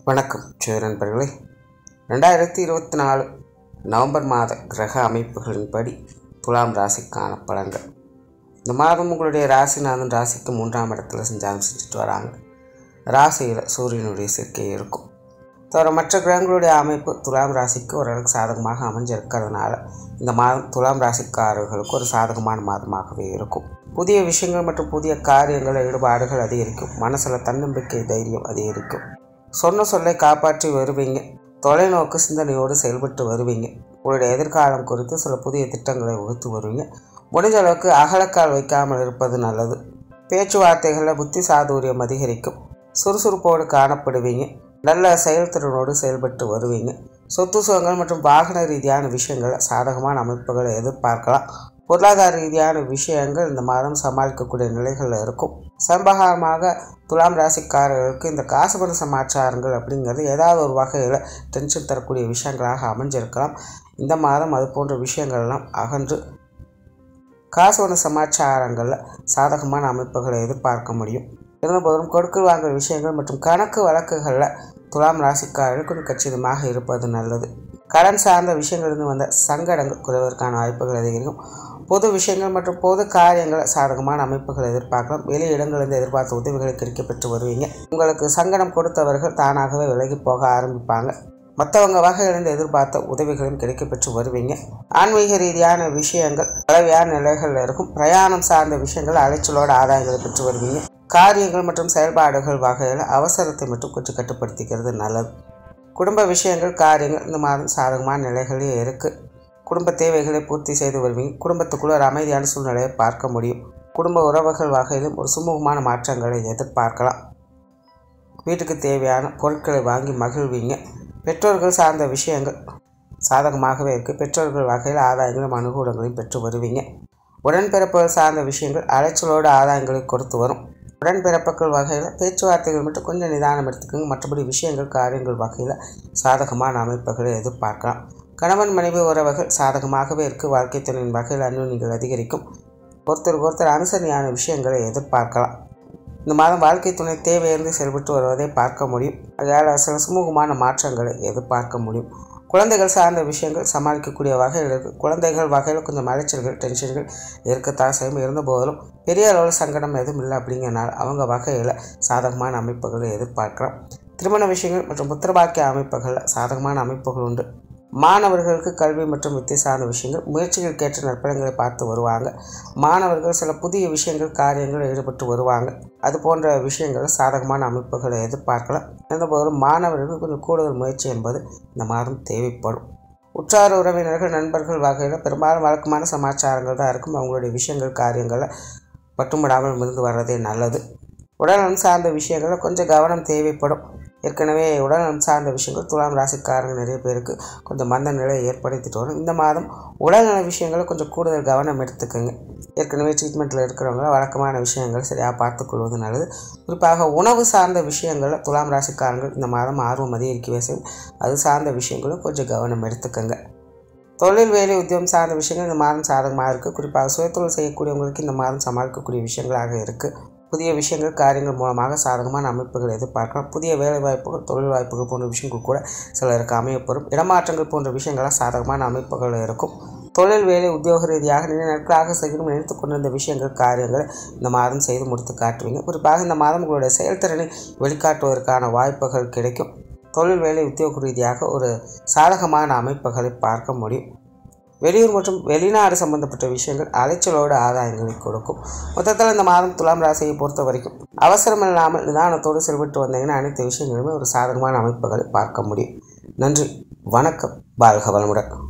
வணக்கம் ஜோதி நண்பர்களே ரெண்டாயிரத்தி இருபத்தி நாலு நவம்பர் மாத கிரக அமைப்புகளின்படி துலாம் ராசிக்கான பலன்கள் இந்த மாதம் உங்களுடைய ராசிநாதன் ராசிக்கு மூன்றாம் இடத்துல செஞ்சாலும் செஞ்சுட்டு வராங்க ராசியில் சூரியனுடைய சேர்க்கை இருக்கும் தவிர மற்ற கிரகங்களுடைய அமைப்பு துலாம் ராசிக்கு ஓரளவுக்கு சாதகமாக அமைஞ்சிருக்கிறதுனால இந்த மாதம் துலாம் ராசிக்காரர்களுக்கு ஒரு சாதகமான மாதமாகவே இருக்கும் புதிய விஷயங்கள் மற்றும் புதிய காரியங்கள் ஈடுபாடுகள் அதிகரிக்கும் மனசில் தன்னம்பிக்கை தைரியம் அதிகரிக்கும் சொன்ன சொல்லை காப்பாற்றி வருவீங்க தொலைநோக்கு சிந்தனையோடு செயல்பட்டு வருவீங்க உங்களுடைய எதிர்காலம் குறித்து சில புதிய திட்டங்களை வகுத்து வருவீங்க முடிஞ்ச அளவுக்கு அகலக்கால் வைக்காமல் இருப்பது நல்லது பேச்சுவார்த்தைகளில் புத்தி சாதுரியம் அதிகரிக்கும் சுறுசுறுப்போடு காணப்படுவீங்க நல்ல செயல்திறனோடு செயல்பட்டு வருவீங்க சொத்து சுகங்கள் மற்றும் வாகன ரீதியான விஷயங்களை சாதகமான அமைப்புகளை எதிர்பார்க்கலாம் பொருளாதார ரீதியான விஷயங்கள் இந்த மாதம் சமாளிக்கக்கூடிய நிலைகளில் இருக்கும் சம்பகாரமாக துலாம் ராசிக்காரர்களுக்கு இந்த காசுபண சமாச்சாரங்கள் அப்படிங்கிறது ஏதாவது ஒரு வகையில் டென்ஷன் தரக்கூடிய விஷயங்களாக அமைஞ்சிருக்கலாம் இந்த மாதம் அது போன்ற விஷயங்கள்லாம் அகன்று காசுபண சமாச்சாரங்களில் சாதகமான அமைப்புகளை எதிர்பார்க்க முடியும் இருந்தபோதும் கொடுக்கல் வாங்கல் விஷயங்கள் மற்றும் கணக்கு வழக்குகளில் துலாம் ராசிக்காரர்கள் கொஞ்சம் கச்சிதமாக இருப்பது நல்லது கடன் சார்ந்த விஷயங்களிலிருந்து வந்த சங்கடங்கள் குறைவதற்கான வாய்ப்புகள் அதிகரிக்கும் பொது விஷயங்கள் மற்றும் பொது காரியங்கள் சாதகமான அமைப்புகளை எதிர்பார்க்கலாம் வெளி இடங்களிலிருந்து எதிர்பார்த்த உதவிகளை கிடைக்கப்பெற்று வருவீங்க உங்களுக்கு சங்கடம் கொடுத்தவர்கள் தானாகவே விலகி போக ஆரம்பிப்பாங்க மற்றவங்க வகையிலிருந்து எதிர்பார்த்த உதவிகளும் கிடைக்கப்பெற்று வருவீங்க ஆன்மீக ரீதியான விஷயங்கள் பலவையான நிலைகளில் இருக்கும் பிரயாணம் சார்ந்த விஷயங்கள் அலைச்சலோட ஆதாயங்களை பெற்று வருவீங்க காரியங்கள் மற்றும் செயல்பாடுகள் வகையில் அவசரத்தை மட்டும் கொஞ்சம் கட்டுப்படுத்திக்கிறது நல்லது குடும்ப விஷயங்கள் காரியங்கள் இந்த மாதம் சாதகமான நிலைகளே இருக்குது குடும்ப தேவைகளை பூர்த்தி செய்து வருவீங்க குடும்பத்துக்குள்ள ஒரு அமைதியான சூழ்நிலையை பார்க்க முடியும் குடும்ப உறவுகள் வகையிலும் ஒரு சுமூகமான மாற்றங்களை எதிர்பார்க்கலாம் வீட்டுக்கு தேவையான பொருட்களை வாங்கி மகிழ்வீங்க பெற்றோர்கள் சார்ந்த விஷயங்கள் சாதகமாகவே இருக்குது பெற்றோர்கள் வகையில் ஆதாயங்களும் அனுகூலங்களையும் பெற்று வருவீங்க உடன்பிறப்புகள் சார்ந்த விஷயங்கள் அலைச்சலோடு ஆதாயங்களை கொடுத்து வரும் உடன்பிறப்புகள் வகையில் பேச்சுவார்த்தைகள் மட்டும் கொஞ்சம் நிதானம் எடுத்துக்கோங்க மற்றபடி விஷயங்கள் காரியங்கள் வகையில் சாதகமான அமைப்புகளை எதிர்பார்க்கலாம் கணவன் மனைவி உறவுகள் சாதகமாகவே இருக்குது வாழ்க்கை துணையின் வகையில் அந்யோன்யங்கள் அதிகரிக்கும் ஒருத்தருக்கு ஒருத்தர் அனுசரணையான விஷயங்களை எதிர்பார்க்கலாம் இந்த மாதம் வாழ்க்கை துணை தேவையிருந்து செயல்பட்டு வருவதை பார்க்க முடியும் அதனால் சில சுமூகமான மாற்றங்களை எதிர்பார்க்க முடியும் குழந்தைகள் சார்ந்த விஷயங்கள் சமாளிக்கக்கூடிய வகையில் இருக்குது குழந்தைகள் வகையில் கொஞ்சம் அலைச்சல்கள் டென்ஷன்கள் இருக்கத்தான் செய்யும் இருந்த போதிலும் பெரிய அளவில் சங்கடம் எதுவும் இல்லை அப்படிங்கிறனால அவங்க வகையில் சாதகமான அமைப்புகளை எதிர்பார்க்கலாம் திருமண விஷயங்கள் மற்றும் புத்திரபாக்கிய அமைப்புகளில் சாதகமான அமைப்புகள் உண்டு மாணவர்களுக்கு கல்வி மற்றும் வித்தை சார்ந்த விஷயங்கள் முயற்சிகளுக்கேற்ற நற்பலன்களை பார்த்து வருவாங்க மாணவர்கள் சில புதிய விஷயங்கள் காரியங்கள் ஈடுபட்டு வருவாங்க அது போன்ற விஷயங்கள் சாதகமான அமைப்புகளை எதிர்பார்க்கலாம் இருந்தபோதும் மாணவர்களுக்கு கொஞ்சம் கூடுதல் முயற்சி என்பது இந்த மாதம் தேவைப்படும் உற்றார உறவினர்கள் நண்பர்கள் வகையில் பெரும்பாலும் வழக்கமான சமாச்சாரங்கள் தான் இருக்கும் அவங்களுடைய விஷயங்கள் காரியங்களை பட்டுமிடாமல் இருந்து வர்றதே நல்லது உடல்நலம் சார்ந்த விஷயங்களில் கொஞ்சம் கவனம் தேவைப்படும் ஏற்கனவே உடல்நலம் சார்ந்த விஷயங்கள் துலாம் ராசிக்காரங்க நிறைய பேருக்கு கொஞ்சம் மந்த நிலையை ஏற்படுத்திட்டு வரும் இந்த மாதம் உடல்நல விஷயங்களை கொஞ்சம் கூடுதல் கவனம் எடுத்துக்கோங்க ஏற்கனவே ட்ரீட்மெண்ட்டில் இருக்கிறவங்க வழக்கமான விஷயங்கள் சரியாக பார்த்துக்கொள்வது நல்லது குறிப்பாக உணவு சார்ந்த விஷயங்களில் துலாம் ராசிக்காரங்கள் இந்த மாதம் ஆர்வம் அதிகரிக்கவே செய்யும் அது சார்ந்த விஷயங்களும் கொஞ்சம் கவனம் எடுத்துக்கோங்க தொழில் வேலை உத்தியோகம் சார்ந்த விஷயங்கள் இந்த மாதம் சாதகமாக இருக்குது குறிப்பாக சுயத்தொழில் செய்யக்கூடியவங்களுக்கு இந்த மாதம் சமாளிக்கக்கூடிய விஷயங்களாக இருக்குது புதிய விஷயங்கள் காரியங்கள் மூலமாக சாதகமான அமைப்புகள் எதிர்பார்க்கலாம் புதிய வேலை வாய்ப்புகள் தொழில் வாய்ப்புகள் போன்ற விஷயங்கள் கூட சிலருக்கு அமையப்பெறும் இடமாற்றங்கள் போன்ற விஷயங்களாக சாதகமான அமைப்புகள் இருக்கும் தொழில் வேலை உத்தியோக ரீதியாக நீண்ட நாட்களாக செய்யணும் நினைத்து கொண்டிருந்த விஷயங்கள் காரியங்களை இந்த மாதம் செய்து முடித்து காட்டுவீங்க குறிப்பாக இந்த மாதம் உங்களுடைய செயல்திறனை வெளிக்காட்டுவதற்கான வாய்ப்புகள் கிடைக்கும் தொழில் வேலை உத்தியோக ரீதியாக ஒரு சாதகமான அமைப்புகளை பார்க்க முடியும் வெளியூர் மற்றும் வெளிநாடு சம்பந்தப்பட்ட விஷயங்கள் அலைச்சலோடு ஆதாயங்களை கொடுக்கும் மொத்தத்தில் இந்த மாதம் துலாம் ராசியை பொறுத்த வரைக்கும் அவசரம் இல்லாமல் நிதானத்தோடு செயல்பட்டு வந்தீங்கன்னா அனைத்து விஷயங்களுமே ஒரு சாதகமான அமைப்புகளை பார்க்க முடியும் நன்றி வணக்கம் வாழ்க வளமுடன்